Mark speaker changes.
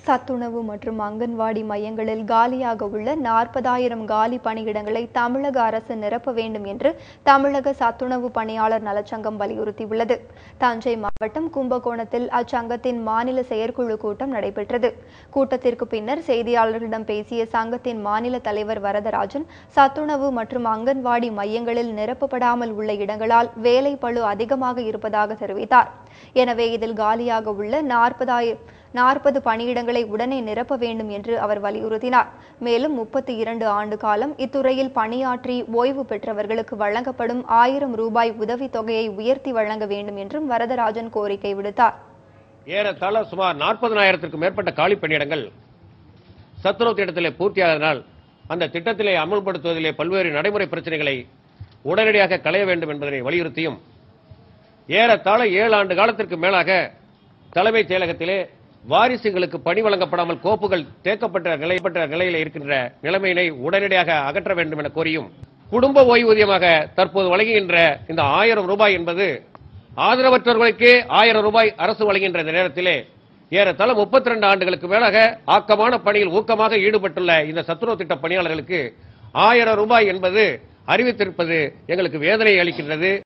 Speaker 1: சத்துணவு மற்றும் அங்கன்வாடி மையங்களில் காலியாக உள்ள நாற்பதாயிரம் காலி பணியிடங்களை தமிழக அரசு நிரப்ப வேண்டும் என்று தமிழக சத்துணவு பணியாளர் நலச்சங்கம் வலியுறுத்தியுள்ளது தஞ்சை மாவட்டம் கும்பகோணத்தில் அச்சங்கத்தின் மாநில செயற்குழு கூட்டம் நடைபெற்றது கூட்டத்திற்கு பின்னர் செய்தியாளர்களிடம் பேசிய சங்கத்தின் மாநில தலைவர் வரதராஜன் சத்துணவு மற்றும் அங்கன்வாடி மையங்களில் நிரப்பப்படாமல் உள்ள இடங்களால் வேலை பளு அதிகமாக இருப்பதாக தெரிவித்தார் எனவே இதில் காலியாக உள்ள நாற்பதாயிரம் நாற்பது பணியிடங்களை உடனே நிரப்ப வேண்டும் என்று அவர் வலியுறுத்தினார் மேலும் முப்பத்தி இரண்டு ஆண்டு காலம் இத்துறையில் பணியாற்றி ஓய்வு பெற்றவர்களுக்கு வழங்கப்படும் ஆயிரம் ரூபாய் உதவித் தொகையை உயர்த்தி வழங்க வேண்டும் என்றும் வரதராஜன் கோரிக்கை விடுத்தார்
Speaker 2: ஏறத்தாழ சுமார் நாற்பதனாயிரத்திற்கும் மேற்பட்ட காலி பணியிடங்கள் சத்துணவு திட்டத்திலே பூர்த்தியாதனால் அந்த திட்டத்திலே அமல்படுத்துவதிலே பல்வேறு நடைமுறை பிரச்சனைகளை உடனடியாக களைய வேண்டும் என்பதனை வலியுறுத்தியும் ஏறத்தாழ ஏழு ஆண்டு காலத்திற்கு மேலாக தலைமைச் செயலகத்திலே வாரிசுகளுக்கு பணி வழங்கப்படாமல் கோப்புகள் தேக்கப்பட்ட நிலைப்பட்ட நிலையில் இருக்கின்ற நிலைமையினை உடனடியாக அகற்ற வேண்டும் என கோரியும் குடும்ப ஓய்வூதியமாக தற்போது வழங்குகின்ற இந்த ஆயிரம் ரூபாய் என்பது ஆதரவற்றவர்களுக்கே ஆயிரம் ரூபாய் அரசு வழங்குகின்ற இந்த நேரத்திலே ஏறத்தாழ முப்பத்தி ரெண்டு ஆண்டுகளுக்கு மேலாக ஆக்கமான பணியில் ஊக்கமாக ஈடுபட்டுள்ள இந்த சத்துணவு திட்ட பணியாளர்களுக்கு ஆயிரம் ரூபாய் என்பது அறிவித்திருப்பது எங்களுக்கு வேதனை அளிக்கின்றது